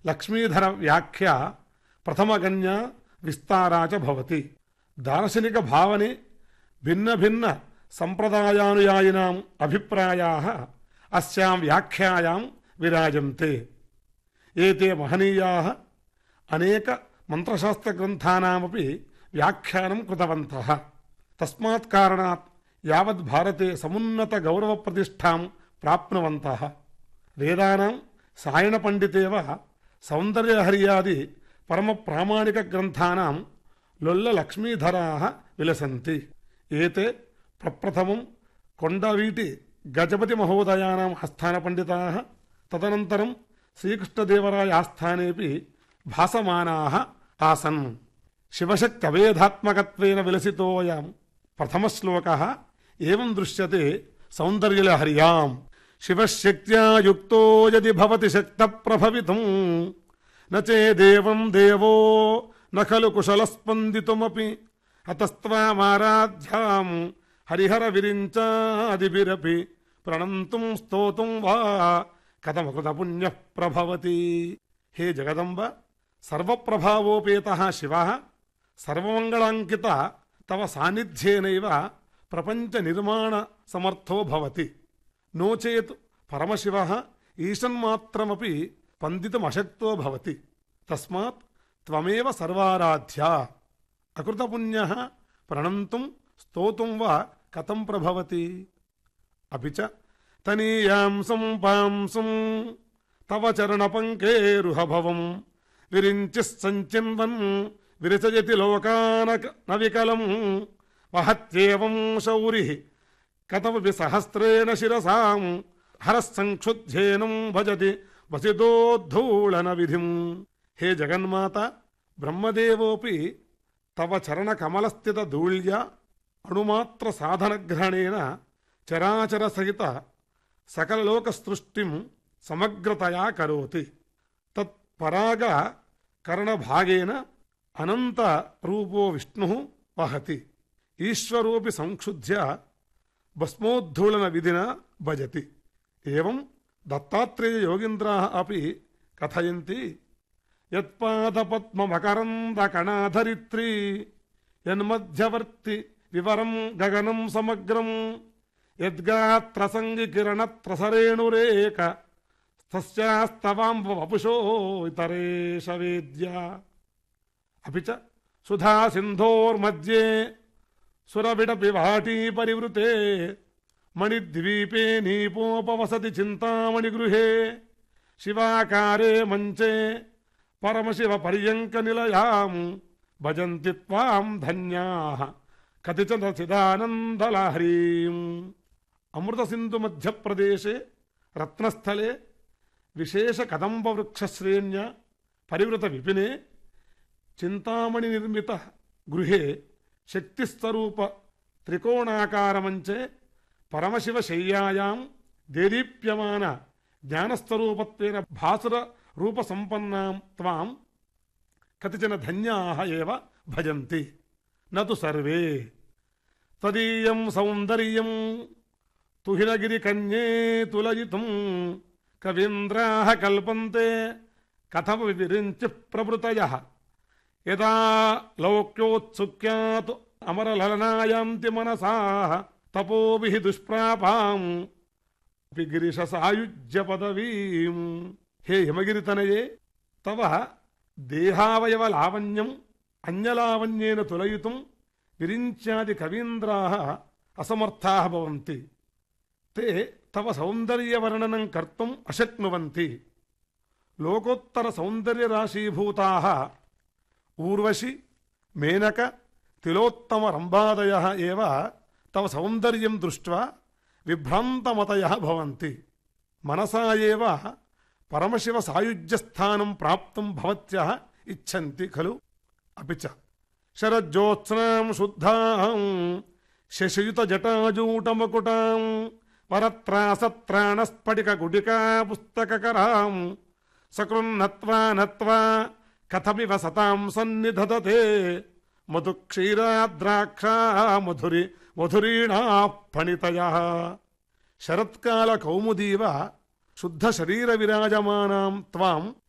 లక్ష్మీధర వ్యాఖ్య ప్రథమగణ్య విస్తారా చ భవతి దార్శనిక భావనే భిన్న భిన్న సంప్రదాయానుయాయినాం అభిప్రాయా అస్యాం వ్యాఖ్యాయాం విరాజంతే ఏతే మహనీయా అనేక మంత్రశాస్త్రగ్రంథానామపి వ్యాఖ్యానం కృతవంతः తస్మాత్ కారణాత్ యావత్ భారతే సమున్నత గౌరవ ప్రతిష్టాం ప్రాప్నువంతः వేదానాం సాయణ పండితేవ సౌందర్యహర్యాది పరమ ప్రామాణిక గ్రంథానాం లొల్ల లక్ష్మీధరాः విలసంతి ఏతే ప్రప్రథమం కొండవీటి గజపతి మహోదయానాం ఆస్థాన పండితాः తదనంతరం శ్రీకృష్ణదేవరాయ ఆస్థానేపి భాసమానాः ఆసన్ శివశక్త్యవేధాత్మకత్వేన విలసితోయం ప్రథమశ్లోకः ఏం దృశ్యతే సౌందర్యలహర్యాం శివశక్త్యా యుక్తో యది భవతి శక్త ప్రభవితం నేదేవం దేవో న ఖలు కుశలస్పందితుమపి అతస్త్వామారాధ్యాం హరిహర విరించాదిభిరపి ప్రణంతుం స్తోతుం వా కథమకృత పుణ్య ప్రభవతి హే జగదంబ సర్వప్రభావోపేత శివ సర్వమంగళాంకిత తవ సాన్నిధ్యేనైవ ప్రపంచ నిర్మాణ సమర్థో భవతి నో చేత్ పరమశివ ఈశన్మాత్రమపి పందితుమశక్తో భవతి తస్మాత్ త్వమేవ సర్వారాధ్య అకృతపుణ్య ప్రణంతుం స్తోతుం వా కథం ప్రభవతి అపి చ తనీయాంసం పాంసం తవ చరణపంకేరుహభవం విరించి సంచిన్వన్ విరచయతి లోకాన నవికలం వహత్యేవం శౌరి కథమపి సహస్రేణ శిరసాం హరస్సంక్షుధ్యేనం భజతి వసిదోద్ధూళన విధిం హే జగన్మాత బ్రహ్మదేవోపి తవ చరణ కమలస్థిత ధూళ్య అణుమాత్ర సాధనగ్రహణేన చరాచర సహిత సకలలోక సృష్టిం సమగ్రతయా కరోతి తత్పరాగ కరణభాగేన అనంత రూపో విష్ణు వహతి ఈశ్వరోపి సంక్షుధ్య భస్మోద్ధూళన విధిన భజతి ఏం దత్తాత్రేయ యోగీంద్రా అపి కథయంతి యత్పాదపద్మమకరందకణాధరిత్రీ యన్మధ్యవర్తి వివరం గగనం సమగ్రం యద్గాత్రసంగి కిరణత్రసరేణురేక తస్యాస్తవాంబ వపుషో ఇతరేష వేద్య అపి చ సుధా సింధోర్మధ్యే సురవిడపి వాటీ పరివృతే మణిద్వీపే నీపోపవసతి చింతామణి గృహే శివాకారే మంచే పరమశివ పర్యంక నిలయాం భజంతి త్వాం ధన్యా కతిచన చిదానందలహరీం అమృత సింధు మధ్యప్రదేశే రత్నస్థలే విశేష కదంబ వృక్షశ్రేణ్య పరివృత విపినే చింతామణి నిర్మిత గృహే శక్తిస్వరూప త్రికోణాకారమంచే పరమశివ శయ్యాయాం దేదీప్యమాన జ్ఞానస్వరూపత్వేన భాసుర రూపసంపన్నాం త్వాం కతిచన ధన్యాః ఏవ భజంతి నతు సర్వే తదీయం సౌందర్యం తుహినగిరి కన్యే తులయితుం కవీంద్రాః కల్పంతే కథమ విరించి ప్రవృతయ యదా లౌక్యోత్సుక్యాత్ అమరలలనాయాంతి మనసా తపోభిః దుష్ప్రాపాం గిరిశ సాయుజ్య పదవీం హే హిమగిరితనయే తవ దేహావయవ లావణ్యం అన్యలావణ్యేన తులయితుం విరించాది కవీంద్రాः అసమర్థాः భవంతి తే తవ సౌందర్యవర్ణనం కర్తుం అశక్నువంతి లోకోత్తర సౌందర్యరాశీభూతాः ఊర్వశి మేనక తిలోత్తమ రంభాదయ ఏవ తవ సౌందర్యం దృష్ట్వా విభ్రాంతమతయ భవంతి మనసా ఏవ పరమశివ సాయుజ్యస్థానం ప్రాప్తుం భవత్యః ఇచ్చంతి ఖలు అపి చ శరజ్యోత్స్నాం శుద్ధాం శశయుత జటాజూటమకుటాం వరత్రాసత్రాణస్ఫటిక గుడికా పుస్తకకరాం సకృన్నత్వా నత్వా కథమివ సతాం సన్నిధదతే మధు క్షీరాద్రాక్షా మధురి మధురీణా ఫణితయ శరత్కాల కౌముదీవ శుద్ధ శరీర విరాజమానాం త్వాం